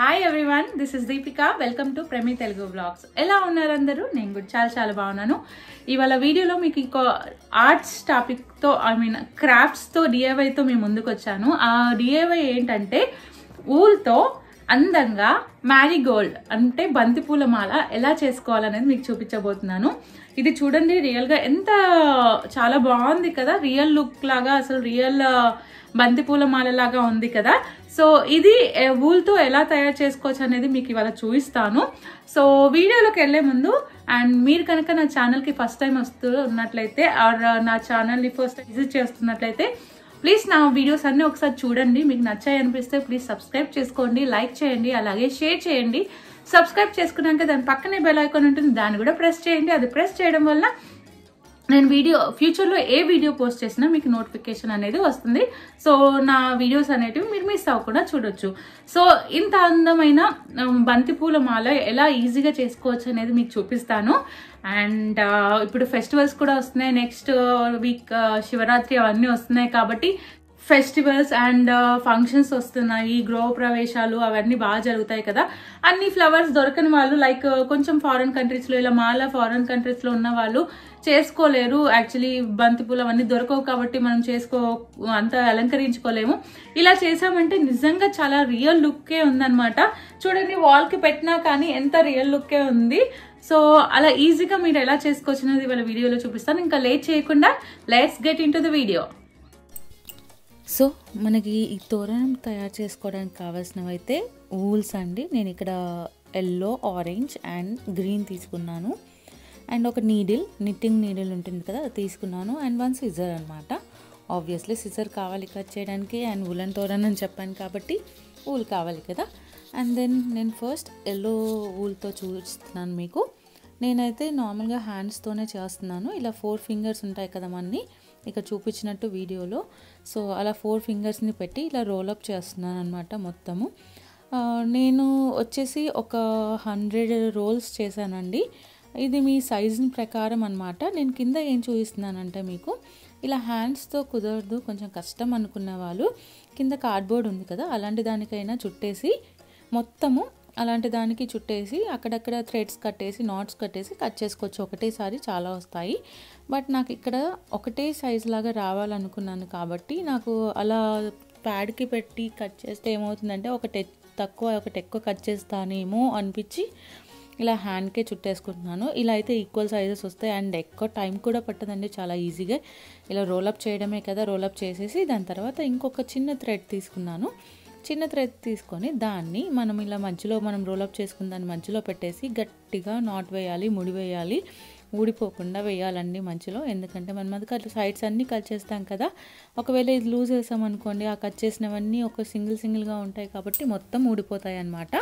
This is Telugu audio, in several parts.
hi everyone this is Deepika welcome to Premi Telugu blogs ఎలా ఉన్నారు అందరూ నేను కూడా చాలా చాలా బాగున్నాను ఇవాళ వీడియోలో మీకు ఇంకో ఆర్ట్స్ టాపిక్తో ఐ మీన్ క్రాఫ్ట్స్తో డిఐవైతో మేము ముందుకు వచ్చాను ఆ డిఐవై ఏంటంటే ఊల్తో అందంగా మ్యారీగోల్డ్ అంటే బంతిపూల మాల ఎలా చేసుకోవాలనేది మీకు చూపించబోతున్నాను ఇది చూడండి రియల్గా ఎంత చాలా బాగుంది కదా రియల్ లుక్ లాగా అసలు రియల్ బంతిపూల మాల లాగా ఉంది కదా సో ఇది ఊల్తో ఎలా తయారు చేసుకోవచ్చు అనేది మీకు ఇవాళ చూపిస్తాను సో వీడియోలోకి వెళ్లే ముందు అండ్ మీరు కనుక నా ఛానల్కి ఫస్ట్ టైం వస్తూ ఉన్నట్లయితే ఆర్ నా ఛానల్ని ఫస్ట్ విజిట్ చేస్తున్నట్లయితే ప్లీజ్ నా వీడియోస్ అన్నీ ఒకసారి చూడండి మీకు నచ్చాయి అనిపిస్తే ప్లీజ్ సబ్స్క్రైబ్ చేసుకోండి లైక్ చేయండి అలాగే షేర్ చేయండి సబ్స్క్రైబ్ చేసుకున్నాక దాని పక్కనే బెల్ ఐకాన్ ఉంటుంది దాన్ని కూడా ప్రెస్ చేయండి అది ప్రెస్ చేయడం వల్ల నేను వీడియో ఫ్యూచర్లో ఏ వీడియో పోస్ట్ చేసినా మీకు నోటిఫికేషన్ అనేది వస్తుంది సో నా వీడియోస్ అనేటివి మీరు మిస్ అవ్వకుండా చూడొచ్చు సో ఇంత అందమైన బంతిపూల మాల ఎలా ఈజీగా చేసుకోవచ్చు అనేది మీకు చూపిస్తాను అండ్ ఇప్పుడు ఫెస్టివల్స్ కూడా వస్తున్నాయి నెక్స్ట్ వీక్ శివరాత్రి అవన్నీ వస్తున్నాయి కాబట్టి ఫెస్టివల్స్ అండ్ ఫంక్షన్స్ వస్తున్నాయి గృహ ప్రవేశాలు అవన్నీ బాగా జరుగుతాయి కదా అన్ని ఫ్లవర్స్ దొరకని వాళ్ళు లైక్ కొంచెం ఫారెన్ కంట్రీస్లో ఇలా మాల ఫారెన్ కంట్రీస్లో ఉన్న వాళ్ళు చేసుకోలేరు యాక్చువల్లీ బంతిపూలు అవన్నీ దొరకవు కాబట్టి మనం చేసుకో అంత అలంకరించుకోలేము ఇలా చేసామంటే నిజంగా చాలా రియల్ లుక్కే ఉందన్నమాట చూడండి వాల్కి పెట్టినా కానీ ఎంత రియల్ లుక్కే ఉంది సో అలా ఈజీగా మీరు ఎలా చేసుకోవచ్చు అనేది ఇవాళ వీడియోలో చూపిస్తాను ఇంకా లేట్ చేయకుండా let's get into the video so మనకి ఈ తోరణం తయారు చేసుకోవడానికి కావాల్సినవి అయితే ఊల్స్ అండి నేను ఇక్కడ ఎల్లో ఆరెంజ్ అండ్ గ్రీన్ తీసుకున్నాను అండ్ ఒక నీడిల్ నిట్టింగ్ నీడిల్ ఉంటుంది కదా అది తీసుకున్నాను అండ్ వన్ సిజర్ అనమాట ఆబ్వియస్లీ సిజర్ కావాలి కట్ చేయడానికి అండ్ ఉలన్ తోరణం అని చెప్పాను కాబట్టి ఊల్ కావాలి కదా అండ్ దెన్ నేను ఫస్ట్ ఎల్లో ఊల్తో చూస్తున్నాను మీకు నేనైతే నార్మల్గా హ్యాండ్స్తోనే చేస్తున్నాను ఇలా ఫోర్ ఫింగర్స్ ఉంటాయి కదా మనని ఇక చూపించినట్టు వీడియోలో సో అలా ఫోర్ ఫింగర్స్ని పెట్టి ఇలా రోలప్ చేస్తున్నాను అనమాట మొత్తము నేను వచ్చేసి ఒక హండ్రెడ్ రోల్స్ చేశానండి ఇది మీ సైజు ప్రకారం అనమాట నేను కింద ఏం చూపిస్తున్నానంటే మీకు ఇలా హ్యాండ్స్తో కుదరదు కొంచెం కష్టం అనుకున్న వాళ్ళు కింద కార్డ్బోర్డ్ ఉంది కదా అలాంటి దానికైనా చుట్టేసి మొత్తము అలాంటి దానికి చుట్టేసి అక్కడక్కడ థ్రెడ్స్ కట్టేసి నాట్స్ కట్టేసి కట్ చేసుకోవచ్చు ఒకటేసారి చాలా వస్తాయి బట్ నాకు ఇక్కడ ఒకటే సైజ్ లాగా రావాలనుకున్నాను కాబట్టి నాకు అలా ప్యాడ్కి పెట్టి కట్ చేస్తే ఏమవుతుందంటే ఒకటి తక్కువ ఒకటి ఎక్కువ కట్ చేస్తానేమో అనిపించి ఇలా హ్యాండ్కే చుట్టేసుకుంటున్నాను ఇలా అయితే ఈక్వల్ సైజెస్ వస్తాయి అండ్ ఎక్కువ టైం కూడా పట్టదండి చాలా ఈజీగా ఇలా రోలప్ చేయడమే కదా రోలప్ చేసేసి దాని తర్వాత ఇంకొక చిన్న థ్రెడ్ తీసుకున్నాను చిన్న థ్రెడ్ తీసుకొని దాన్ని మనం ఇలా మధ్యలో మనం రోలప్ చేసుకున్న దాన్ని మధ్యలో పెట్టేసి గట్టిగా నాట్ వేయాలి ముడి వేయాలి ఊడిపోకుండా వేయాలండి మధ్యలో ఎందుకంటే మనం అది కట్ సైడ్స్ అన్నీ కట్ చేస్తాం కదా ఒకవేళ ఇది లూజ్ వేసామనుకోండి ఆ కట్ చేసినవన్నీ ఒక సింగిల్ సింగిల్గా ఉంటాయి కాబట్టి మొత్తం ఊడిపోతాయి అన్నమాట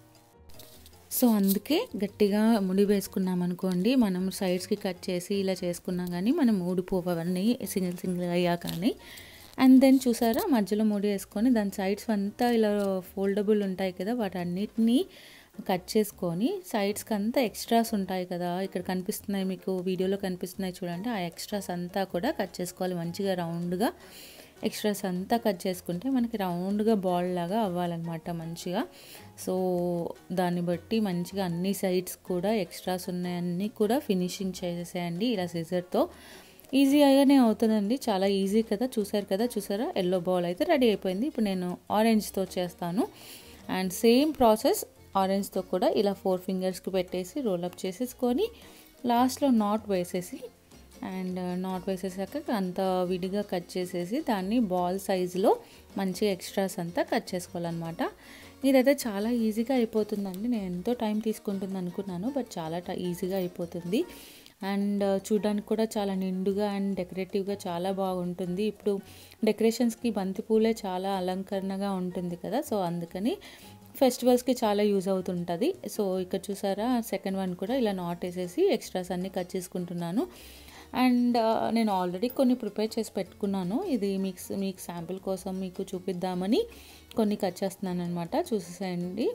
సో అందుకే గట్టిగా ముడి వేసుకున్నాం అనుకోండి మనం సైడ్స్కి కట్ చేసి ఇలా చేసుకున్నాం కానీ మనం ఊడిపోవన్నీ సింగిల్ సింగిల్ అయ్యా కానీ అండ్ దెన్ చూసారా మధ్యలో ముడి వేసుకొని దాని సైడ్స్ అంతా ఇలా ఫోల్డబుల్ ఉంటాయి కదా వాటన్నిటినీ కట్ చేసుకొని సైడ్స్కి అంతా ఎక్స్ట్రాస్ ఉంటాయి కదా ఇక్కడ కనిపిస్తున్నాయి మీకు వీడియోలో కనిపిస్తున్నాయి చూడండి ఆ ఎక్స్ట్రాస్ అంతా కూడా కట్ చేసుకోవాలి మంచిగా రౌండ్గా ఎక్స్ట్రాస్ అంతా కట్ చేసుకుంటే మనకి రౌండ్గా బాల్ లాగా అవ్వాలన్నమాట మంచిగా సో దాన్ని బట్టి మంచిగా అన్ని సైడ్స్ కూడా ఎక్స్ట్రాస్ ఉన్నాయన్నీ కూడా ఫినిషింగ్ చేసేసేయండి ఇలా సిజర్తో ఈజీగానే అవుతుందండి చాలా ఈజీ కదా చూసారు కదా చూసారా ఎల్లో బాల్ అయితే రెడీ అయిపోయింది ఇప్పుడు నేను ఆరెంజ్తో చేస్తాను అండ్ సేమ్ ప్రాసెస్ ఆరెంజ్తో కూడా ఇలా ఫోర్ ఫింగర్స్కి పెట్టేసి రోలప్ చేసేసుకొని లాస్ట్లో నాట్ వేసేసి అండ్ నాట్ వేసేసాక అంత విడిగా కట్ చేసేసి దాన్ని బాల్ సైజులో మంచి ఎక్స్ట్రాస్ అంతా కట్ చేసుకోవాలన్నమాట ఇదైతే చాలా ఈజీగా అయిపోతుందండి నేను ఎంతో టైం తీసుకుంటుంది అనుకున్నాను బట్ చాలా ఈజీగా అయిపోతుంది అండ్ చూడడానికి కూడా చాలా నిండుగా అండ్ డెకరేటివ్గా చాలా బాగుంటుంది ఇప్పుడు డెకరేషన్స్కి బంతిపూలే చాలా అలంకరణగా ఉంటుంది కదా సో అందుకని ఫెస్టివల్స్కి చాలా యూజ్ అవుతుంటుంది సో ఇక్కడ చూసారా సెకండ్ వన్ కూడా ఇలా నాట్ వేసేసి ఎక్స్ట్రాస్ అన్నీ కట్ చేసుకుంటున్నాను అండ్ నేను ఆల్రెడీ కొన్ని ప్రిపేర్ చేసి పెట్టుకున్నాను ఇది మీకు మీకు శాంపిల్ కోసం మీకు చూపిద్దామని కొన్ని కట్ చేస్తున్నాను అనమాట చూసేసేయండి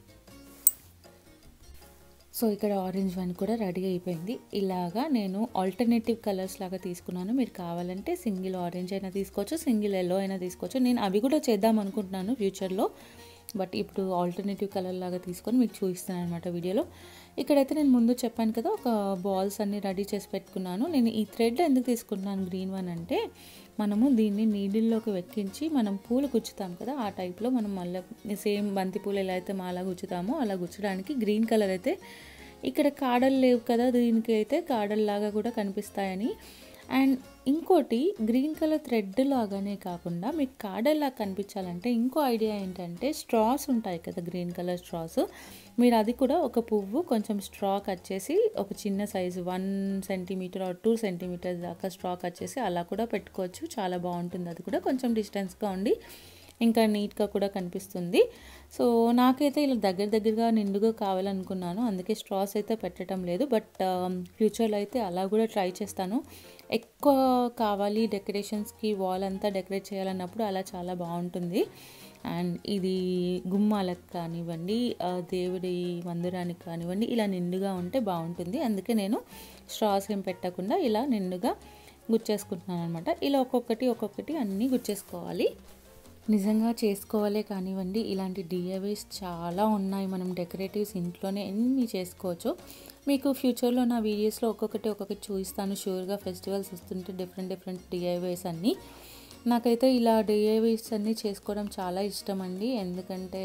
సో ఇక్కడ ఆరెంజ్ వన్ కూడా రెడీ అయిపోయింది ఇలాగా నేను ఆల్టర్నేటివ్ కలర్స్ లాగా తీసుకున్నాను మీరు కావాలంటే సింగిల్ ఆరెంజ్ అయినా తీసుకోవచ్చు సింగిల్ ఎల్లో అయినా తీసుకోవచ్చు నేను అవి కూడా చేద్దాం అనుకుంటున్నాను ఫ్యూచర్లో బట్ ఇప్పుడు ఆల్టర్నేటివ్ కలర్ లాగా తీసుకొని మీకు చూపిస్తాను అనమాట వీడియోలో ఇక్కడైతే నేను ముందు చెప్పాను కదా ఒక బాల్స్ అన్ని రెడీ చేసి పెట్టుకున్నాను నేను ఈ థ్రెడ్ ఎందుకు తీసుకుంటున్నాను గ్రీన్ వన్ అంటే మనము దీన్ని నీడిల్లోకి వెక్కించి మనం పూలు గుచ్చుతాం కదా ఆ టైప్లో మనం మళ్ళీ సేమ్ బంతి పూలు ఎలా అయితే మాలా గుచ్చుతామో అలా గుచ్చడానికి గ్రీన్ కలర్ అయితే ఇక్కడ కాడలు లేవు కదా దీనికి అయితే కాడల్లాగా కూడా కనిపిస్తాయని అండ్ ఇంకోటి గ్రీన్ కలర్ థ్రెడ్ లాగానే కాకుండా మీకు కాడల్లా కనిపించాలంటే ఇంకో ఐడియా ఏంటంటే స్ట్రాస్ ఉంటాయి కదా గ్రీన్ కలర్ స్ట్రాస్ మీరు అది కూడా ఒక పువ్వు కొంచెం స్ట్రా కట్ చేసి ఒక చిన్న size one centimetre or two centimetre దాకా స్ట్రా కట్ చేసి అలా కూడా పెట్టుకోవచ్చు చాలా బాగుంటుంది అది కూడా కొంచెం డిస్టెన్స్గా ఉండి ఇంకా నీట్గా కూడా కనిపిస్తుంది సో నాకైతే ఇలా దగ్గర దగ్గరగా నిండుగా కావాలనుకున్నాను అందుకే స్ట్రాస్ అయితే పెట్టడం లేదు బట్ ఫ్యూచర్లో అయితే అలా కూడా ట్రై చేస్తాను ఎక్కువ కావాలి డెకరేషన్స్కి వాల్ అంతా డెకరేట్ చేయాలన్నప్పుడు అలా చాలా బాగుంటుంది అండ్ ఇది గుమ్మాలకు కానివ్వండి దేవుడి మందిరానికి కానివ్వండి ఇలా నిండుగా ఉంటే బాగుంటుంది అందుకే నేను స్ట్రాస్ ఏం పెట్టకుండా ఇలా నిండుగా గుచ్చేసుకుంటున్నాను అనమాట ఇలా ఒక్కొక్కటి ఒక్కొక్కటి అన్నీ గుచ్చేసుకోవాలి నిజంగా చేసుకోవాలే కానివ్వండి ఇలాంటి డిఐవైస్ చాలా ఉన్నాయి మనం డెకరేటివ్స్ ఇంట్లోనే ఎన్ని చేసుకోవచ్చు మీకు ఫ్యూచర్లో నా వీడియోస్లో ఒక్కొక్కటి ఒక్కొక్కటి చూపిస్తాను షూర్గా ఫెస్టివల్స్ వస్తుంటే డిఫరెంట్ డిఫరెంట్ డిఐవైస్ అన్నీ నాకైతే ఇలా డిఐవైస్ అన్నీ చేసుకోవడం చాలా ఇష్టం అండి ఎందుకంటే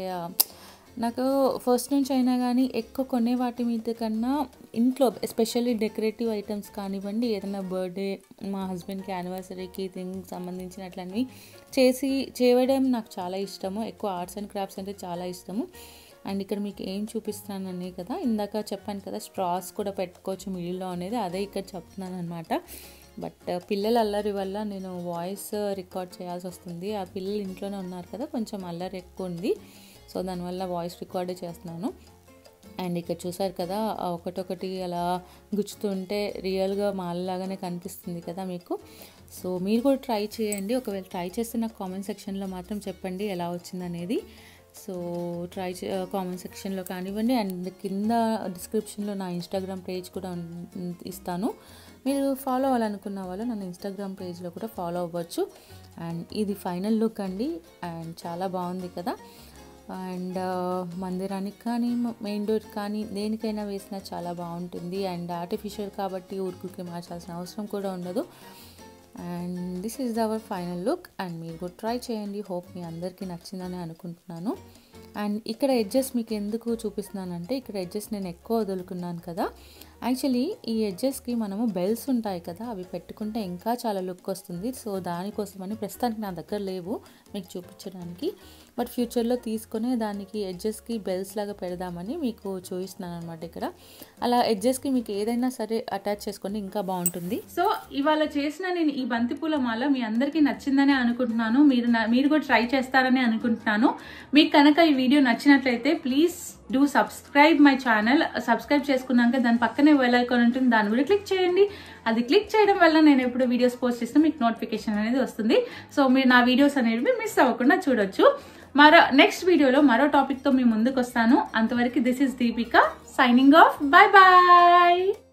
నాకు ఫస్ట్ నుంచి అయినా కానీ ఎక్కువ కొనే వాటి మీద కన్నా ఇంట్లో ఎస్పెషల్లీ డెకరేటివ్ ఐటమ్స్ కానివ్వండి ఏదైనా బర్త్డే మా హస్బెండ్కి యానివర్సరీకి థింగ్ సంబంధించినట్లన్నీ చేసి చేయడం నాకు చాలా ఇష్టము ఎక్కువ ఆర్ట్స్ అండ్ క్రాఫ్ట్స్ అంటే చాలా ఇష్టము అండ్ ఇక్కడ మీకు ఏం చూపిస్తానని కదా ఇందాక చెప్పాను కదా స్ట్రాస్ కూడా పెట్టుకోవచ్చు మిడిల్లో అనేది అదే ఇక్కడ చెప్తున్నాను అనమాట బట్ పిల్లల అల్లరి వల్ల నేను వాయిస్ రికార్డ్ చేయాల్సి వస్తుంది ఆ పిల్లలు ఇంట్లోనే ఉన్నారు కదా కొంచెం అల్లరి ఎక్కువ ఉంది సో దానివల్ల వాయిస్ రికార్డే చేస్తున్నాను అండ్ ఇక్కడ చూసారు కదా ఒకటొకటి అలా గుచ్చుతుంటే రియల్గా మాలలాగానే కనిపిస్తుంది కదా మీకు సో మీరు కూడా ట్రై చేయండి ఒకవేళ ట్రై చేస్తే నాకు కామెంట్ సెక్షన్లో మాత్రం చెప్పండి ఎలా వచ్చిందనేది సో ట్రై కామెంట్ సెక్షన్లో కానివ్వండి అండ్ కింద డిస్క్రిప్షన్లో నా ఇన్స్టాగ్రామ్ పేజ్ కూడా ఇస్తాను మీరు ఫాలో అవ్వాలనుకున్న వాళ్ళు నన్ను ఇన్స్టాగ్రామ్ పేజ్లో కూడా ఫాలో అవ్వచ్చు అండ్ ఇది ఫైనల్ లుక్ అండి అండ్ చాలా బాగుంది కదా అండ్ మందిరానికి కానీ మెయిన్ డోర్ కానీ దేనికైనా వేసినా చాలా బాగుంటుంది అండ్ ఆర్టిఫిషియల్ కాబట్టి ఊరికి మార్చాల్సిన అవసరం కూడా ఉండదు and this is our final look and మీరు కూడా ట్రై చేయండి హోప్ మీ అందరికీ నచ్చిందని అనుకుంటున్నాను అండ్ ఇక్కడ ఎడ్జెస్ మీకు ఎందుకు చూపిస్తున్నానంటే ఇక్కడ ఎడ్జెస్ నేను ఎక్కువ వదులుకున్నాను కదా యాక్చువల్లీ ఈ ఎడ్జెస్కి మనము బెల్స్ ఉంటాయి కదా అవి పెట్టుకుంటే ఇంకా చాలా లుక్ వస్తుంది సో దానికోసమని ప్రస్తుతానికి నా దగ్గర లేవు మీకు చూపించడానికి బట్ ఫ్యూచర్లో తీసుకొని దానికి ఎడ్జెస్కి బెల్స్ లాగా పెడదామని మీకు చూపిస్తున్నాను అనమాట ఇక్కడ అలా ఎడ్జెస్కి మీకు ఏదైనా సరే అటాచ్ చేసుకొని ఇంకా బాగుంటుంది సో ఇవాళ చేసిన నేను ఈ బంతిపూల మాల మీ అందరికీ నచ్చిందని అనుకుంటున్నాను మీరు మీరు కూడా ట్రై చేస్తారని అనుకుంటున్నాను మీకు కనుక ఈ వీడియో నచ్చినట్లయితే please do subscribe my channel subscribe చేసుకున్నాక దాని పక్కనే బెల్ ఐకాన్ ఉంటుంది దాన్ని కూడా క్లిక్ చేయండి అది క్లిక్ చేయడం వల్ల నేను ఎప్పుడు వీడియోస్ పోస్ట్ చేస్తే మీకు నోటిఫికేషన్ అనేది వస్తుంది సో మీరు నా వీడియోస్ అనేవి మిస్ అవ్వకుండా చూడొచ్చు మరో నెక్స్ట్ వీడియోలో మరో టాపిక్తో మీ ముందుకు వస్తాను అంతవరకు this is Deepika signing off bye bye